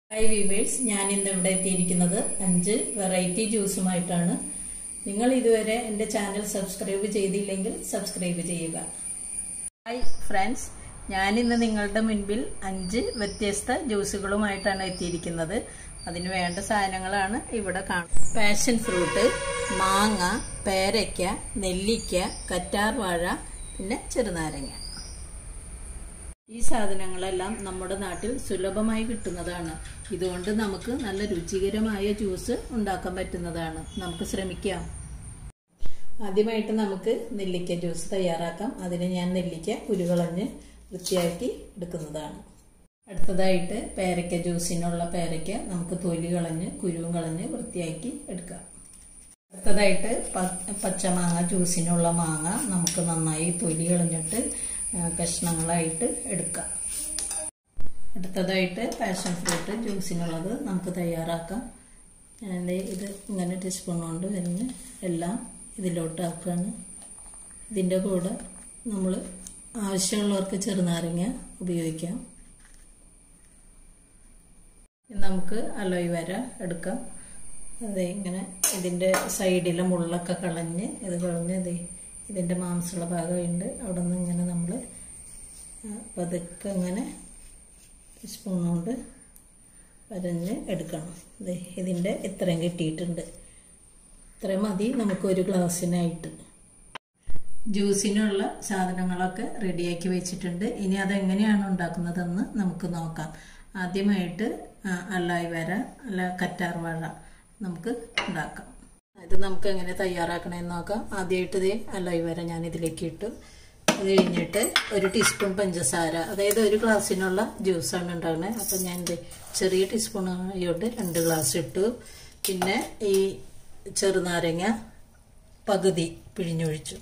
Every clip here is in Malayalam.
ഹായ് വീവേഴ്സ് ഞാൻ ഇന്ന് ഇവിടെ എത്തിയിരിക്കുന്നത് അഞ്ച് വെറൈറ്റി ജ്യൂസുമായിട്ടാണ് നിങ്ങൾ ഇതുവരെ എൻ്റെ ചാനൽ സബ്സ്ക്രൈബ് ചെയ്തില്ലെങ്കിൽ സബ്സ്ക്രൈബ് ചെയ്യുക ഹായ് ഫ്രണ്ട്സ് ഞാൻ ഇന്ന് നിങ്ങളുടെ മുൻപിൽ അഞ്ച് വ്യത്യസ്ത ജ്യൂസുകളുമായിട്ടാണ് എത്തിയിരിക്കുന്നത് അതിന് വേണ്ട സാധനങ്ങളാണ് ഇവിടെ കാണുന്നത് പാഷൻ ഫ്രൂട്ട് മാങ്ങ പേരയ്ക്ക നെല്ലിക്ക കറ്റാർ വാഴ പിന്നെ ചെറുനാരങ്ങ ഈ സാധനങ്ങളെല്ലാം നമ്മുടെ നാട്ടിൽ സുലഭമായി കിട്ടുന്നതാണ് ഇതുകൊണ്ട് നമുക്ക് നല്ല രുചികരമായ ജ്യൂസ് ഉണ്ടാക്കാൻ പറ്റുന്നതാണ് നമുക്ക് ശ്രമിക്കാം ആദ്യമായിട്ട് നമുക്ക് നെല്ലിക്ക ജ്യൂസ് തയ്യാറാക്കാം അതിന് ഞാൻ നെല്ലിക്ക കുരുകളഞ്ഞ് വൃത്തിയാക്കി എടുക്കുന്നതാണ് അടുത്തതായിട്ട് പേരയ്ക്ക ജ്യൂസിനുള്ള പേരയ്ക്ക നമുക്ക് തൊലി കളഞ്ഞ് കുരുവും കളഞ്ഞ് വൃത്തിയാക്കി എടുക്കാം അടുത്തതായിട്ട് പച്ചമാങ്ങ ജ്യൂസിനുള്ള മാങ്ങ നമുക്ക് നന്നായി തൊലി കളഞ്ഞിട്ട് കഷ്ണങ്ങളായിട്ട് എടുക്കാം അടുത്തതായിട്ട് പാഷൻ ഫ്രൂട്ട് ജ്യൂസിനുള്ളത് നമുക്ക് തയ്യാറാക്കാം ഞാൻ ഇത് ഇങ്ങനെ ടീസ്പൂൺ കൊണ്ട് വരുന്ന എല്ലാം ഇതിലോട്ട് ആക്കുകയാണ് ഇതിൻ്റെ കൂടെ നമ്മൾ ആവശ്യമുള്ളവർക്ക് ചെറുനാരങ്ങ ഉപയോഗിക്കാം നമുക്ക് അലോയ് എടുക്കാം അതെ ഇങ്ങനെ ഇതിൻ്റെ സൈഡിലെ മുള്ളൊക്കെ കളഞ്ഞ് ഇത് കളഞ്ഞ് അതെ ഇതിൻ്റെ മാംസമുള്ള ഭാഗമുണ്ട് അവിടെ നിന്ന് ഇങ്ങനെ നമ്മൾ പതുക്കെ ഇങ്ങനെ സ്പൂൺ കൊണ്ട് വരഞ്ഞ് എടുക്കണം അതെ ഇതിൻ്റെ ഇത്രയും കിട്ടിയിട്ടുണ്ട് ഇത്രയും മതി നമുക്ക് ഒരു ഗ്ലാസ്സിനായിട്ട് ജ്യൂസിനുള്ള സാധനങ്ങളൊക്കെ റെഡിയാക്കി വെച്ചിട്ടുണ്ട് ഇനി അതെങ്ങനെയാണ് ഉണ്ടാക്കുന്നതെന്ന് നമുക്ക് നോക്കാം ആദ്യമായിട്ട് അല്ലായി വര അല്ല കറ്റാർ വാഴ നമുക്ക് ഉണ്ടാക്കാം ഇത് നമുക്ക് എങ്ങനെ തയ്യാറാക്കണമെന്ന് നോക്കാം ആദ്യമായിട്ട് ഇത് അല്ലായി വര ഞാൻ ഇതിലേക്ക് ഇട്ടു അത് കഴിഞ്ഞിട്ട് ഒരു ടീസ്പൂൺ പഞ്ചസാര അതായത് ഒരു ഗ്ലാസ്സിനുള്ള ജ്യൂസാണ് ഉണ്ടാകുന്നത് അപ്പം ഞാൻ ചെറിയ ടീസ്പൂൺ ആയോണ്ട് രണ്ട് ഗ്ലാസ് ഇട്ടു പിന്നെ ഈ ചെറുനാരങ്ങ പകുതി പിഴിഞ്ഞൊഴിച്ചു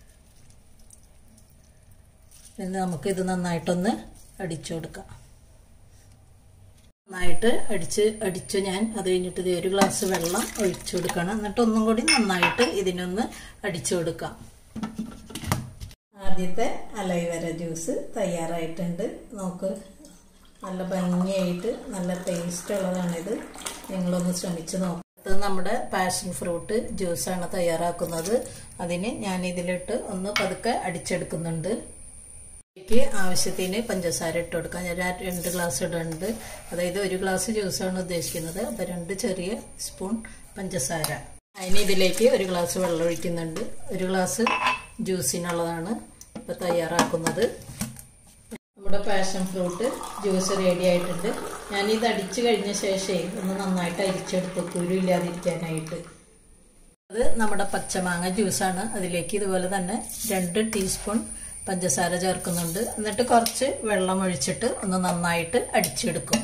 എന്ന് നമുക്കിത് നന്നായിട്ടൊന്ന് അടിച്ചു കൊടുക്കാം നന്നായിട്ട് അടിച്ച് അടിച്ചു ഞാൻ അത് കഴിഞ്ഞിട്ട് ഇത് ഒരു ഗ്ലാസ് വെള്ളം ഒഴിച്ചു കൊടുക്കണം എന്നിട്ട് ഒന്നും കൂടി നന്നായിട്ട് ഇതിനൊന്ന് അടിച്ചു കൊടുക്കാം ആദ്യത്തെ അലൈവര ജ്യൂസ് തയ്യാറായിട്ടുണ്ട് നമുക്ക് നല്ല ഭംഗിയായിട്ട് നല്ല ടേസ്റ്റ് ഉള്ളതാണിത് നിങ്ങളൊന്ന് ശ്രമിച്ച് നോക്കാം ഇത് നമ്മുടെ പാഷൻ ഫ്രൂട്ട് ജ്യൂസാണ് തയ്യാറാക്കുന്നത് അതിന് ഞാൻ ഇതിലിട്ട് ഒന്ന് പതുക്കെ അടിച്ചെടുക്കുന്നുണ്ട് ഇതിലേക്ക് ആവശ്യത്തിന് പഞ്ചസാര ഇട്ട് കൊടുക്കാം ഞാൻ രണ്ട് ഗ്ലാസ് ഇടുന്നുണ്ട് അതായത് ഒരു ഗ്ലാസ് ജ്യൂസാണ് ഉദ്ദേശിക്കുന്നത് അപ്പോൾ രണ്ട് ചെറിയ സ്പൂൺ പഞ്ചസാര അതിന് ഇതിലേക്ക് ഒരു ഗ്ലാസ് വെള്ളം ഒഴിക്കുന്നുണ്ട് ഒരു ഗ്ലാസ് ജ്യൂസിനുള്ളതാണ് ഇപ്പോൾ തയ്യാറാക്കുന്നത് നമ്മുടെ പാഷൻ ഫ്രൂട്ട് ജ്യൂസ് റെഡി ആയിട്ടുണ്ട് ഞാനിത് അടിച്ചു കഴിഞ്ഞ ശേഷമേ ഒന്ന് നന്നായിട്ട് അരിച്ചെടുത്തു കുരു ഇല്ലാതിരിക്കാനായിട്ട് അത് നമ്മുടെ പച്ചമാങ്ങ ജ്യൂസാണ് അതിലേക്ക് ഇതുപോലെ തന്നെ രണ്ട് ടീസ്പൂൺ പഞ്ചസാര ചേർക്കുന്നുണ്ട് എന്നിട്ട് കുറച്ച് വെള്ളം ഒഴിച്ചിട്ട് ഒന്ന് നന്നായിട്ട് അടിച്ചെടുക്കും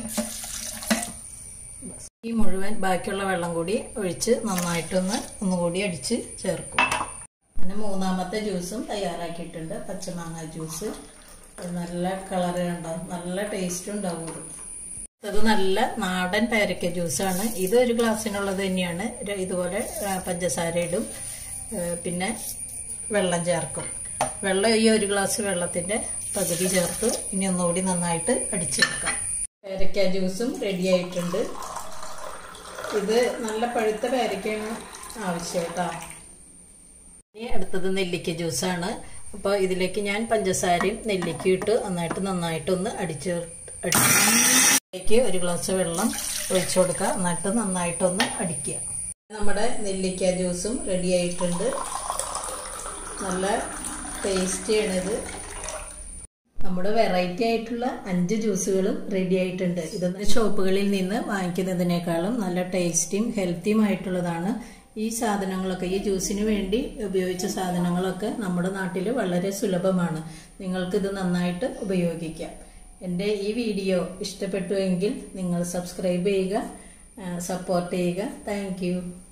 ഈ മുഴുവൻ ബാക്കിയുള്ള വെള്ളം കൂടി ഒഴിച്ച് നന്നായിട്ടൊന്ന് ഒന്നുകൂടി അടിച്ച് ചേർക്കും പിന്നെ മൂന്നാമത്തെ ജ്യൂസും തയ്യാറാക്കിയിട്ടുണ്ട് പച്ചമാങ്ങ ജ്യൂസ് നല്ല കളറ് ഉണ്ടാവും നല്ല ടേസ്റ്റ് ഉണ്ടാവും അത് നല്ല നാടൻ പേരയ്ക്ക ജ്യൂസാണ് ഇത് ഒരു ഗ്ലാസ്സിനുള്ളത് തന്നെയാണ് ഇതുപോലെ പഞ്ചസാര ഇടും പിന്നെ വെള്ളം ചേർക്കും വെള്ളം ഈ ഒരു ഗ്ലാസ് വെള്ളത്തിന്റെ പകുതി ചേർത്ത് ഇനി ഒന്നുകൂടി നന്നായിട്ട് അടിച്ചെടുക്കാം പേരയ്ക്ക ജ്യൂസും റെഡി ആയിട്ടുണ്ട് ഇത് നല്ല പഴുത്ത പേരയ്ക്കാണ് ആവശ്യം കേട്ടോ ഇനി അടുത്തത് നെല്ലിക്ക ജ്യൂസാണ് അപ്പോൾ ഇതിലേക്ക് ഞാൻ പഞ്ചസാരയും നെല്ലിക്കയും ഇട്ട് നന്നായിട്ട് നന്നായിട്ടൊന്ന് അടിച്ച് അടിച്ച് ഒരു ഗ്ലാസ് വെള്ളം ഒഴിച്ചു കൊടുക്കുക എന്നിട്ട് നന്നായിട്ടൊന്ന് അടിക്കുക നമ്മുടെ നെല്ലിക്ക ജ്യൂസും റെഡി ആയിട്ടുണ്ട് നല്ല ടേസ്റ്റിയാണിത് നമ്മുടെ വെറൈറ്റി ആയിട്ടുള്ള അഞ്ച് ജ്യൂസുകളും റെഡി ആയിട്ടുണ്ട് ഇതൊന്ന് ഷോപ്പുകളിൽ നിന്ന് വാങ്ങിക്കുന്നതിനേക്കാളും നല്ല ടേസ്റ്റിയും ഹെൽത്തിയും ആയിട്ടുള്ളതാണ് ഈ സാധനങ്ങളൊക്കെ ഈ ജ്യൂസിന് വേണ്ടി ഉപയോഗിച്ച സാധനങ്ങളൊക്കെ നമ്മുടെ നാട്ടിൽ വളരെ സുലഭമാണ് നിങ്ങൾക്കിത് നന്നായിട്ട് ഉപയോഗിക്കാം എൻ്റെ ഈ വീഡിയോ ഇഷ്ടപ്പെട്ടുവെങ്കിൽ നിങ്ങൾ സബ്സ്ക്രൈബ് ചെയ്യുക സപ്പോർട്ട് ചെയ്യുക താങ്ക്